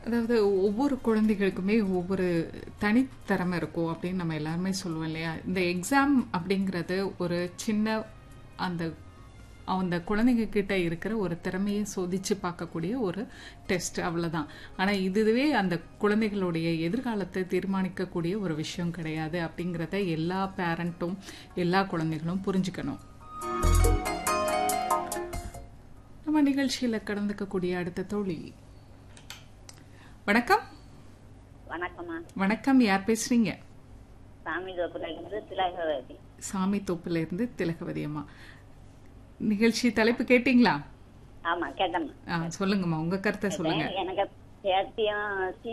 அதாவது ஒவ்வொரு குழந்தைகளுக்குமே ஒவ்வொரு தனித்திறமை இருக்கும் அப்படின்னு நம்ம எல்லாருமே சொல்லுவோம் இல்லையா இந்த எக்ஸாம் அப்படிங்கிறது ஒரு சின்ன அந்த அந்த குழந்தைங்க கிட்ட இருக்கிற ஒரு திறமையை சோதிச்சு பார்க்கக்கூடிய ஒரு டெஸ்ட் அவ்வளவுதான் ஆனா இதுவே அந்த குழந்தைகளுடைய எதிர்காலத்தை தீர்மானிக்கக்கூடிய ஒரு விஷயம் கிடையாது அப்படிங்கிறத எல்லா பேரண்ட்டும் எல்லா குழந்தைகளும் புரிஞ்சுக்கணும் நம்ம நிகழ்ச்சியில கடந்துக்கக்கூடிய அடுத்த தோழி வணக்கம் வணக்கம்மா வணக்கம் யார் பேசுறீங்க சாமி தோப்புல இருந்து திலகவதி சாமி தோப்புல இருந்து திலகவதி அம்மா நிகழ்ச்சி தலைப்பு கேட்டீங்களா ஆமா கேட்டம்மா ஆ, சொல்லுங்கம்மா உங்க கருத்தை சொல்லுங்க எனக்கு பேத்தியும்